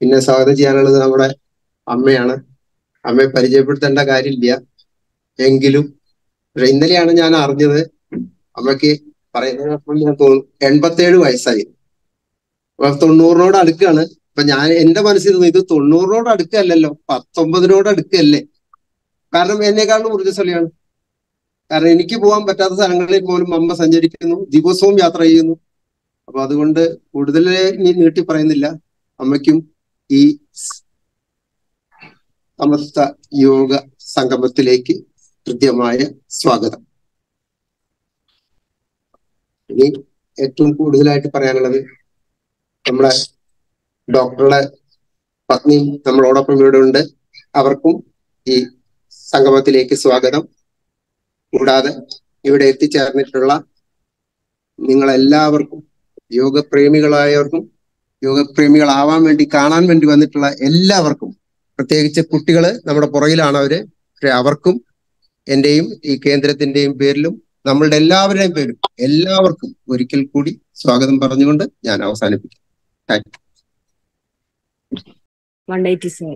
പിന്നെ സ്വാഗതം ചെയ്യാനുള്ളത് നമ്മുടെ അമ്മയാണ് അമ്മയെ പരിചയപ്പെടുത്തേണ്ട കാര്യമില്ല എങ്കിലും പക്ഷെ ഇന്നലെയാണ് ഞാൻ അറിഞ്ഞത് അമ്മയ്ക്ക് പറയുന്നത് ഞാൻ തോന്നുന്നു എൺപത്തേഴ് വയസ്സായി അപ്പൊ തൊണ്ണൂറിനോട് അടുക്കാണ് അപ്പൊ ഞാൻ എന്റെ മനസ്സിൽ തോന്നി ഇത് തൊണ്ണൂറിനോട് അടുക്കല്ലല്ലോ പത്തൊമ്പതിനോട് അടുക്കല്ലേ കാരണം എന്നെക്കാളും ഊർജ്ജസ്വലിയാണ് കാരണം എനിക്ക് പോകാൻ പറ്റാത്ത സ്ഥലങ്ങളിൽ പോലും അമ്മ സഞ്ചരിക്കുന്നു ദിവസവും യാത്ര ചെയ്യുന്നു അപ്പൊ അതുകൊണ്ട് കൂടുതൽ ഇനി നീട്ടി പറയുന്നില്ല അമ്മയ്ക്കും ഈ സമസ്ത യോഗ സംഗമത്തിലേക്ക് കൃത്യമായ സ്വാഗതം ഇനി ഏറ്റവും കൂടുതലായിട്ട് പറയാനുള്ളത് നമ്മുടെ ഡോക്ടറുടെ പത്നി നമ്മളോടൊപ്പം ഇവിടെ ഉണ്ട് അവർക്കും ഈ സംഗമത്തിലേക്ക് സ്വാഗതം കൂടാതെ ഇവിടെ എത്തിച്ചേർന്നിട്ടുള്ള നിങ്ങളെല്ലാവർക്കും യോഗപ്രേമികളായവർക്കും യോഗപ്രേമികളാവാൻ വേണ്ടി കാണാൻ വേണ്ടി വന്നിട്ടുള്ള എല്ലാവർക്കും പ്രത്യേകിച്ച് കുട്ടികള് നമ്മുടെ പുറകിലാണ് അവര് പക്ഷെ അവർക്കും എന്റെയും ഈ കേന്ദ്രത്തിന്റെയും പേരിലും നമ്മളുടെ എല്ലാവരുടെയും പേരും എല്ലാവർക്കും ഒരിക്കൽ കൂടി സ്വാഗതം പറഞ്ഞുകൊണ്ട് ഞാൻ അവസാനിപ്പിക്കും താങ്ക് വൺ എയ്റ്റി സെവൻ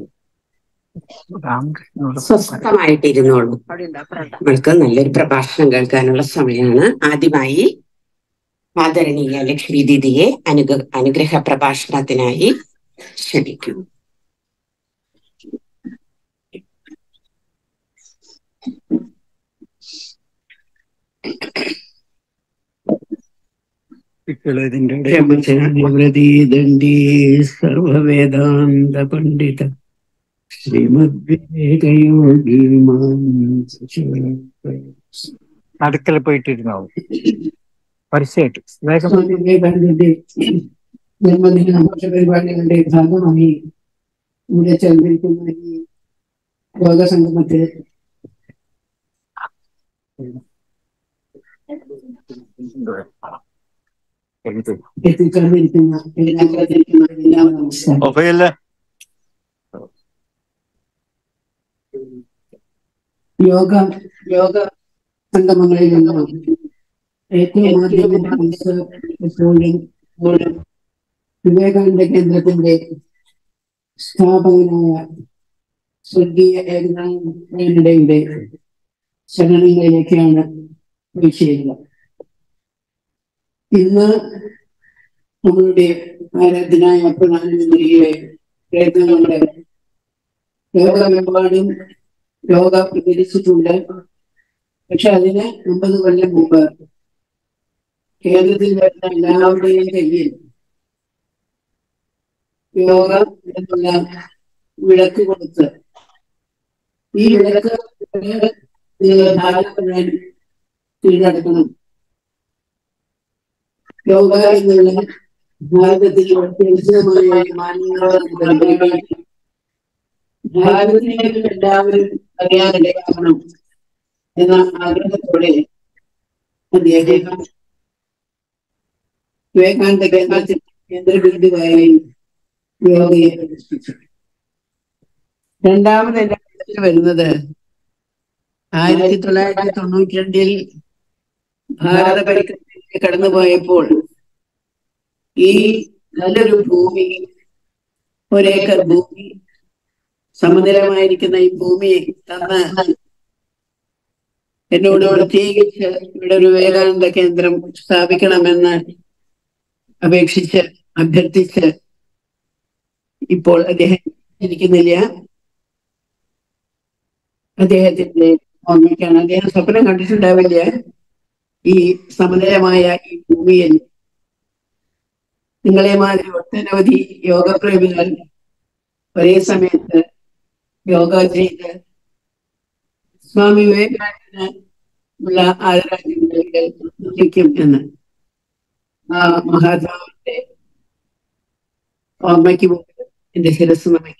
സ്വസ്ഥമായിട്ടിരുന്നോളൂ നമ്മൾക്ക് നല്ലൊരു പ്രഭാഷണം കേൾക്കാനുള്ള സമയമാണ് ആദ്യമായി ആദരണീയ ലക്ഷ്മി ദീദിയെ അനുഗ അനുഗ്രഹ പ്രഭാഷണത്തിനായി ക്ഷണിക്കുന്നു ദണ്ഡി സർവവേദാന്ത പണ്ഡിത ശ്രീമദ്വേദയോഗി അടുക്കൽ പോയിട്ടിരുന്നോ പരസ്യമായിട്ട് വേഗം സ്വാമി വിവേകാനന്ദന്റെ ജന്മദിന ആഘോഷ പരിപാടികളുടെ ഭാഗമായി ഇവിടെ ചേർന്നിരിക്കുന്ന ഈ യോഗസംഗമത്തിൽ എത്തിച്ചേർന്നിരിക്കുന്ന എത്തിച്ചേർന്നിരിക്കുന്ന എല്ലാവരും നമസ്കാരം മൊബൈലില് യോഗ യോഗ സംഗമങ്ങളിൽ നിന്ന് ഏറ്റവും ആദ്യം എന്റെ മനസ്സ് എപ്പോഴും വിവേകാനന്ദ കേന്ദ്രത്തിന്റെ സ്ഥാപകനായ സ്വർഗീയ ഏകനാഥയുടെ ശരണങ്ങളിലേക്കാണ് വീഴ്ചയുക ഇന്ന് നമ്മളുടെ ആരാധനായ പ്രധാനമന്ത്രിയുടെ പ്രയത്നങ്ങളുടെ ലോകമെമ്പാടും യോഗ പ്രചരിച്ചിട്ടുണ്ട് പക്ഷെ അതിന് അമ്പത് കൊല്ലം മുമ്പ് കേരളത്തിൽ വരുന്ന എല്ലാവരുടെയും കയ്യിൽ യോഗ എന്നുള്ള വിളക്ക് കൊടുത്ത് ഈ വിളക്ക് നിങ്ങൾ ഭാരതം മുഴുവൻ കീഴടക്കണം യോഗ എന്നുള്ള ഭാരതത്തിൽ ഉചിതമായ മാനങ്ങളെ ഭാരതത്തിനെ എല്ലാവരും അറിയാനിടയാകണം എന്ന ആഗ്രഹത്തോടെ അദ്ദേഹം വിവേകാനന്ദ കേന്ദ്രത്തിൽ കേന്ദ്രബിന്ദുവായി യോഗയെ പ്രതിഷ്ഠിച്ചു രണ്ടാമത് എന്റെ മനസ്സിൽ വരുന്നത് ആയിരത്തി തൊള്ളായിരത്തി തൊണ്ണൂറ്റി രണ്ടിൽ ഭാരത പരിക്രമത്തിൽ കടന്നുപോയപ്പോൾ ഈ നല്ലൊരു ഭൂമി ഒരേക്കർ ഭൂമി സമനിലമായിരിക്കുന്ന ഈ ഭൂമിയെ തന്ന് എന്നോട് പ്രത്യേകിച്ച് ഇവിടെ ഒരു വിവേകാനന്ദ കേന്ദ്രം സ്ഥാപിക്കണമെന്ന് അപേക്ഷിച്ച് അഭ്യർത്ഥിച്ച് ഇപ്പോൾ അദ്ദേഹം ഇരിക്കുന്നില്ല അദ്ദേഹത്തിന്റെ ഓർമ്മയ്ക്കാണ് അദ്ദേഹം സ്വപ്നം കണ്ടിട്ടുണ്ടാവില്ല ഈ സമനിലമായ ഈ ഭൂമിയിൽ നിങ്ങളെ മാതിരി ഒട്ടനവധി യോഗപ്രേമികൾ ഒരേ സമയത്ത് യോഗ ചെയ്ത് സ്വാമി വിവേകാനന്ദന് ഉള്ള ആദരാഞ്ജലികൾ അർപ്പിക്കും എന്ന് ആ മഹാത്മാവിന്റെ ഓർമ്മയ്ക്ക് മുമ്പ് എന്റെ ശിരസ് നമിക്കും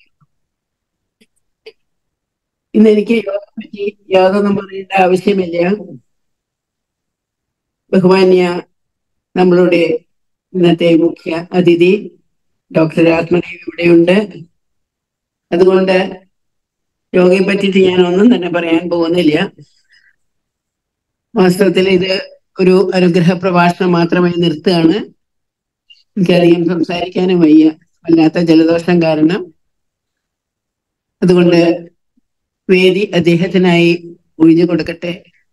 ഇന്ന് എനിക്ക് യോഗ പറ്റി യാതൊന്നും പറയേണ്ട ആവശ്യമില്ല ബഹുമാന്യ നമ്മളുടെ ഇന്നത്തെ മുഖ്യ അതിഥി ഡോക്ടർ ആത്മദേവ് ഇവിടെയുണ്ട് അതുകൊണ്ട് യോഗയെ പറ്റിയിട്ട് ഞാൻ ഒന്നും തന്നെ പറയാൻ പോകുന്നില്ല വാസ്തവത്തിൽ ഇത് ഒരു അനുഗ്രഹ പ്രഭാഷണം മാത്രമായി നിർത്തുകയാണ് എനിക്കധികം സംസാരിക്കാനും വയ്യ വല്ലാത്ത ജലദോഷം കാരണം അതുകൊണ്ട് വേദി അദ്ദേഹത്തിനായി ഒഴിഞ്ഞു കൊടുക്കട്ടെ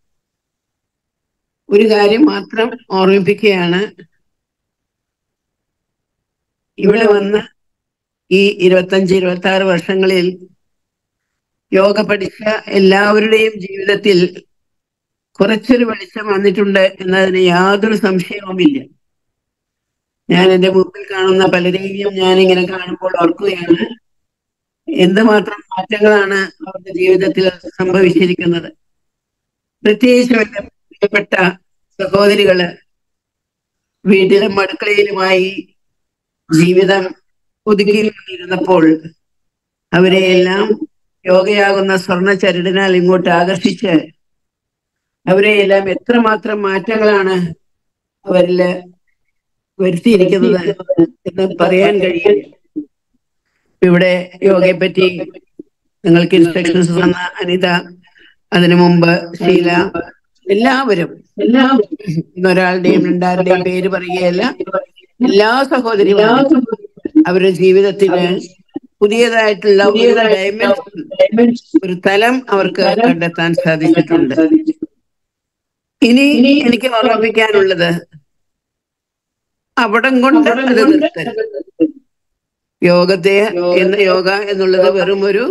ഒരു കാര്യം മാത്രം ഓർമ്മിപ്പിക്കുകയാണ് ഇവിടെ വന്ന് ഈ ഇരുപത്തഞ്ച് ഇരുപത്തി ആറ് വർഷങ്ങളിൽ യോഗ പഠിച്ച എല്ലാവരുടെയും ജീവിതത്തിൽ കുറച്ചൊരു വെളിച്ചം വന്നിട്ടുണ്ട് എന്നതിന് യാതൊരു സംശയവുമില്ല ഞാൻ എന്റെ മുമ്പിൽ കാണുന്ന പലരെയും ഞാൻ ഇങ്ങനെ കാണുമ്പോൾ ഓർക്കുകയാണ് എന്തുമാത്രം മാറ്റങ്ങളാണ് അവരുടെ ജീവിതത്തിൽ സംഭവിച്ചിരിക്കുന്നത് പ്രത്യേകിച്ച് എന്റെ പ്രിയപ്പെട്ട സഹോദരികള് വീട്ടിലും അടുക്കളയിലുമായി ജീവിതം ഒതുക്കിയിരുന്നപ്പോൾ അവരെ എല്ലാം യോഗയാകുന്ന സ്വർണ്ണ ചരടിനാൽ ഇങ്ങോട്ട് ആകർഷിച്ച് അവരെ എല്ലാം എത്രമാത്രം മാറ്റങ്ങളാണ് അവരില് വരുത്തിയിരിക്കുന്നത് എന്ന് പറയാൻ കഴിയില്ല ഇവിടെ യോഗയെ പറ്റി നിങ്ങൾക്ക് ഇൻസ്ട്രക്ഷൻസ് തന്ന അനിത അതിനു മുമ്പ് ശീല എല്ലാവരും എല്ലാവരും ഒരാളുടെയും രണ്ടാരുടെയും പേര് പറയുകയല്ല എല്ലാ സഹോദരിമാരും അവരുടെ ജീവിതത്തിന് പുതിയതായിട്ടുള്ള ഒരു ഡയമെൻഷൻ ഒരു തലം അവർക്ക് കണ്ടെത്താൻ സാധിച്ചിട്ടുണ്ട് ഇനി എനിക്ക് ഓർമ്മിപ്പിക്കാനുള്ളത് അവിടം കൊണ്ട് അത് നിർത്തരുത് യോഗത്തെ എന്ന യോഗ എന്നുള്ളത് വെറും ഒരു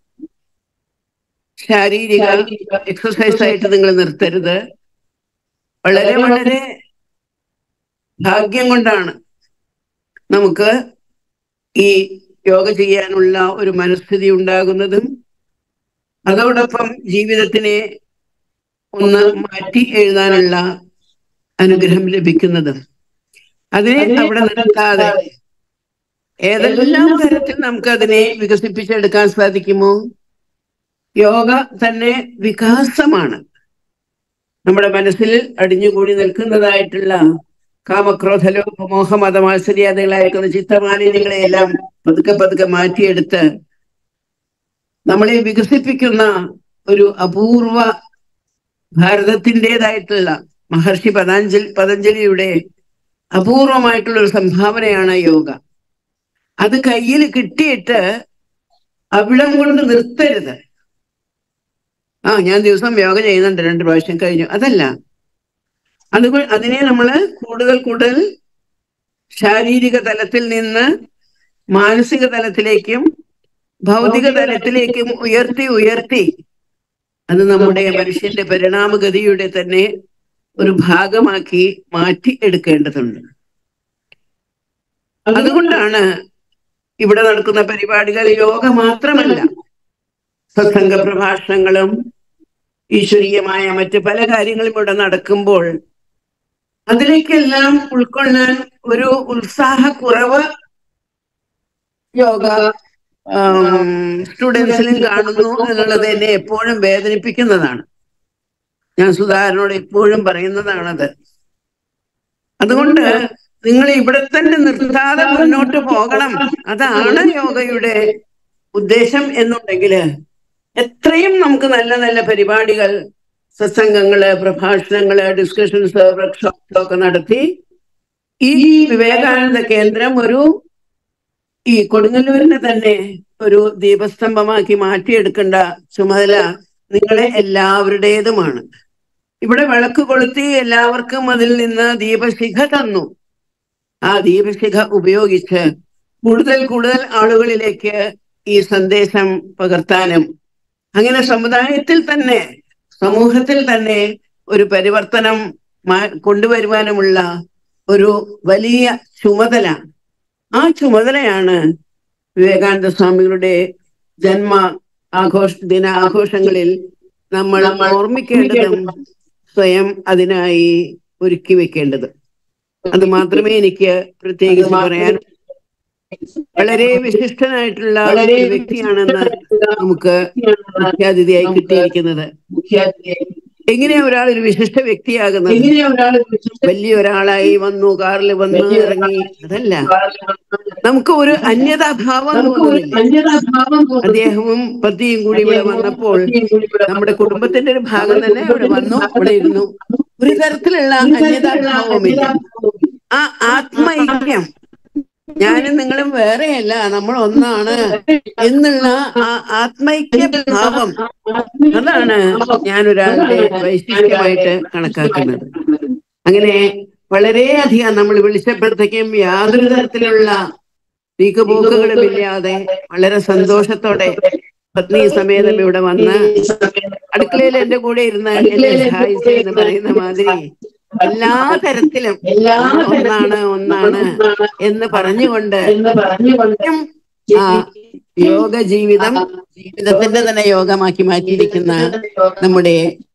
ശാരീരിക എക്സസൈസ് ആയിട്ട് നിങ്ങൾ നിർത്തരുത് വളരെ വളരെ ഭാഗ്യം കൊണ്ടാണ് നമുക്ക് ഈ യോഗ ചെയ്യാനുള്ള ഒരു മനസ്ഥിതി ഉണ്ടാകുന്നതും അതോടൊപ്പം ജീവിതത്തിനെ ഒന്ന് മാറ്റി എഴുതാനുള്ള അനുഗ്രഹം ലഭിക്കുന്നതും അതിനെ അവിടെ നിർത്താതെ ഏതെല്ലാം തരത്തിൽ നമുക്ക് അതിനെ വികസിപ്പിച്ചെടുക്കാൻ സാധിക്കുമോ യോഗ തന്നെ വികാസമാണ് നമ്മുടെ മനസ്സിൽ അടിഞ്ഞുകൂടി നിൽക്കുന്നതായിട്ടുള്ള കാമക്രോധ ലോകമോഹ മതമാത്സര്യാദികളായിരിക്കുന്ന ചിത്തമാലിന്യങ്ങളെയെല്ലാം പതുക്കെ പതുക്കെ മാറ്റിയെടുത്ത് നമ്മളെ വികസിപ്പിക്കുന്ന ഒരു അപൂർവ ഭാരതത്തിൻ്റെതായിട്ടുള്ള മഹർഷി പതാഞ്ജലി പതഞ്ജലിയുടെ അപൂർവമായിട്ടുള്ള ഒരു സംഭാവനയാണ് യോഗ അത് കയ്യിൽ കിട്ടിയിട്ട് അവിടം കൊണ്ട് നിർത്തരുത് ആ ഞാൻ ദിവസം യോഗ ചെയ്യുന്നുണ്ട് രണ്ട് പ്രാവശ്യം കഴിഞ്ഞു അതല്ല അതുകൊണ്ട് അതിനെ നമ്മൾ കൂടുതൽ കൂടുതൽ ശാരീരിക തലത്തിൽ നിന്ന് മാനസിക തലത്തിലേക്കും ഭൗതിക തലത്തിലേക്കും ഉയർത്തി ഉയർത്തി അത് നമ്മുടെ മനുഷ്യന്റെ പരിണാമഗതിയുടെ തന്നെ ഒരു ഭാഗമാക്കി മാറ്റി എടുക്കേണ്ടതുണ്ട് അതുകൊണ്ടാണ് ഇവിടെ നടക്കുന്ന പരിപാടികൾ യോഗ മാത്രമല്ല സത്സംഗ പ്രഭാഷണങ്ങളും ഈശ്വരീയമായ മറ്റ് പല കാര്യങ്ങളും ഇവിടെ നടക്കുമ്പോൾ അതിലേക്കെല്ലാം ഉൾക്കൊള്ളാൻ ഒരു ഉത്സാഹക്കുറവ് യോഗ സ്റ്റുഡൻസിലും കാണുന്നു എന്നുള്ളത് എന്നെ എപ്പോഴും വേദനിപ്പിക്കുന്നതാണ് ഞാൻ സുധാകരനോട് എപ്പോഴും പറയുന്നതാണത് അതുകൊണ്ട് നിങ്ങൾ ഇവിടെ തന്നെ നിർത്താതെ മുന്നോട്ട് പോകണം അതാണ് യോഗയുടെ ഉദ്ദേശം എന്നുണ്ടെങ്കിൽ എത്രയും നമുക്ക് നല്ല നല്ല പരിപാടികൾ സത്സംഗങ്ങള് പ്രഭാഷണങ്ങള് ഡിസ്കഷൻസ് വർക്ക്ഷോപ്സ് ഒക്കെ നടത്തി ഈ വിവേകാനന്ദ കേന്ദ്രം ഒരു ഈ കൊടുങ്ങല്ലൂരിനെ തന്നെ ഒരു ദീപസ്തംഭമാക്കി മാറ്റിയെടുക്കേണ്ട ചുമതല നിങ്ങളെ എല്ലാവരുടേതുമാണ് ഇവിടെ വിളക്ക് കൊളുത്തി എല്ലാവർക്കും അതിൽ നിന്ന് ദീപശിഖ തന്നു ആ ദീപശിഖ ഉപയോഗിച്ച് കൂടുതൽ കൂടുതൽ ആളുകളിലേക്ക് ഈ സന്ദേശം പകർത്താനും അങ്ങനെ സമുദായത്തിൽ തന്നെ സമൂഹത്തിൽ തന്നെ ഒരു പരിവർത്തനം കൊണ്ടുവരുവാനുമുള്ള ഒരു വലിയ ചുമതല ആ ചുമതലയാണ് വിവേകാനന്ദ സ്വാമികളുടെ ജന്മ ആഘോഷ ദിന ആഘോഷങ്ങളിൽ നമ്മൾ ഓർമ്മിക്കേണ്ടതും സ്വയം അതിനായി ഒരുക്കി വെക്കേണ്ടത് അത് മാത്രമേ എനിക്ക് പ്രത്യേകിച്ച് പറയാൻ വളരെ വിശിഷ്ടനായിട്ടുള്ള ഒരു വ്യക്തിയാണെന്ന് നമുക്ക് മുഖ്യാതിഥിയായി കിട്ടിയിരിക്കുന്നത് എങ്ങനെയാ ഒരാൾ ഒരു വിശിഷ്ട വ്യക്തിയാകുന്നത് വലിയ ഒരാളായി വന്നു കാറിൽ വന്നു ഇറങ്ങി അതല്ല നമുക്ക് ഒരു അന്യതാഭാവം തോന്നുന്നില്ല അദ്ദേഹവും പതിയും കൂടി ഇവിടെ വന്നപ്പോൾ നമ്മുടെ കുടുംബത്തിന്റെ ഒരു ഭാഗം തന്നെ ഇവിടെ വന്നു ഇവിടെ ഇരുന്നു ഒരു തരത്തിലുള്ള അന്യതാഭാവമില്ല ആ ആത്മൈക്യം ഞാനും നിങ്ങളും വേറെയല്ല നമ്മൾ ഒന്നാണ് എന്നുള്ള ആ ആത്മൈക്യ ഭാവം അതാണ് ഞാൻ ഒരാളുടെ വൈശിഷ്ട്യമായിട്ട് കണക്കാക്കുന്നത് അങ്ങനെ വളരെയധികം നമ്മൾ വിളിച്ചപ്പോഴത്തേക്കും യാതൊരു തരത്തിലുള്ള നീക്കുപോക്കുകളും ഇല്ലാതെ വളരെ സന്തോഷത്തോടെ പത്നി സമേതം ഇവിടെ വന്ന് അടുക്കളയിൽ എന്റെ കൂടെ ഇരുന്ന് എന്നെ സഹായിച്ചു എന്ന് പറയുന്ന മാതിരി എല്ലാ തരത്തിലും ഒന്നാണ് ഒന്നാണ് എന്ന് പറഞ്ഞുകൊണ്ട് ആ യോഗ ജീവിതം ജീവിതത്തിന്റെ തന്നെ യോഗമാക്കി മാറ്റിയിരിക്കുന്ന നമ്മുടെ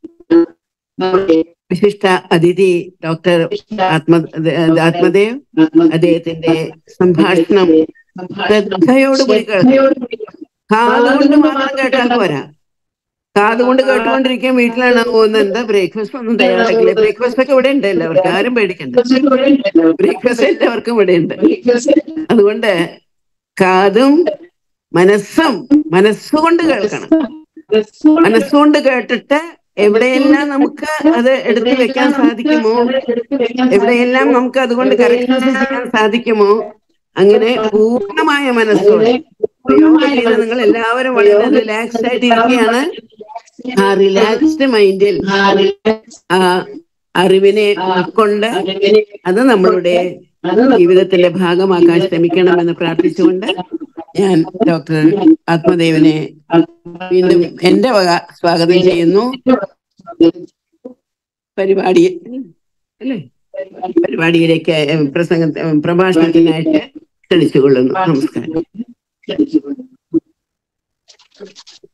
വിശിഷ്ട അതിഥി ഡോക്ടർ ആത്മ ആത്മദേവ് അദ്ദേഹത്തിന്റെ സംഭാഷണം ശ്രദ്ധയോടുകൂടി കേൾക്കണം കാതുകൊണ്ട് മാത്രം കേട്ടാൽ പോരാ കാതുകൊണ്ട് കേട്ടുകൊണ്ടിരിക്കാൻ വീട്ടിലാണ് പോകുന്നത് എന്താ ബ്രേക്ക്ഫാസ്റ്റ് ഒന്നും തയ്യാറാക്കില്ല ബ്രേക്ക്ഫാസ്റ്റ് ഒക്കെ ഇവിടെ ഉണ്ട് എല്ലാവർക്കും ആരും പേടിക്കണ്ട ബ്രേക്ക്ഫാസ്റ്റ് എല്ലാവർക്കും ഇവിടെ ഉണ്ട് അതുകൊണ്ട് കാതും മനസ്സും മനസ്സുകൊണ്ട് കേൾക്കണം മനസ്സുകൊണ്ട് കേട്ടിട്ട് എവിടെയെല്ലാം നമുക്ക് അത് എടുത്തു വെക്കാൻ സാധിക്കുമോ എവിടെയെല്ലാം നമുക്ക് അതുകൊണ്ട് കറക്ഷൻസ് ചെയ്യാൻ സാധിക്കുമോ അങ്ങനെ പൂർണ്ണമായ മനസ്സോടെ യോഗ ചെയ്ത് നിങ്ങൾ എല്ലാവരും വളരെ റിലാക്സ്ഡ് ആയിട്ട് ഇരിക്കുകയാണ് ആ റിലാക്സ്ഡ് മൈൻഡിൽ ആ അറിവിനെ ഉൾക്കൊണ്ട് അത് നമ്മളുടെ ജീവിതത്തിന്റെ ഭാഗമാക്കാൻ ശ്രമിക്കണമെന്ന് പ്രാർത്ഥിച്ചുകൊണ്ട് ഞാൻ ഡോക്ടർ ആത്മദേവനെ വീണ്ടും എന്റെ വക സ്വാഗതം ചെയ്യുന്നു പരിപാടി അല്ലേ പരിപാടിയിലേക്ക് ഏ, പ്രസംഗ ഏ, പ്രഭാഷണത്തിനായിട്ട് ക്ഷണിച്ചുകൊള്ളുന്നു നമസ്കാരം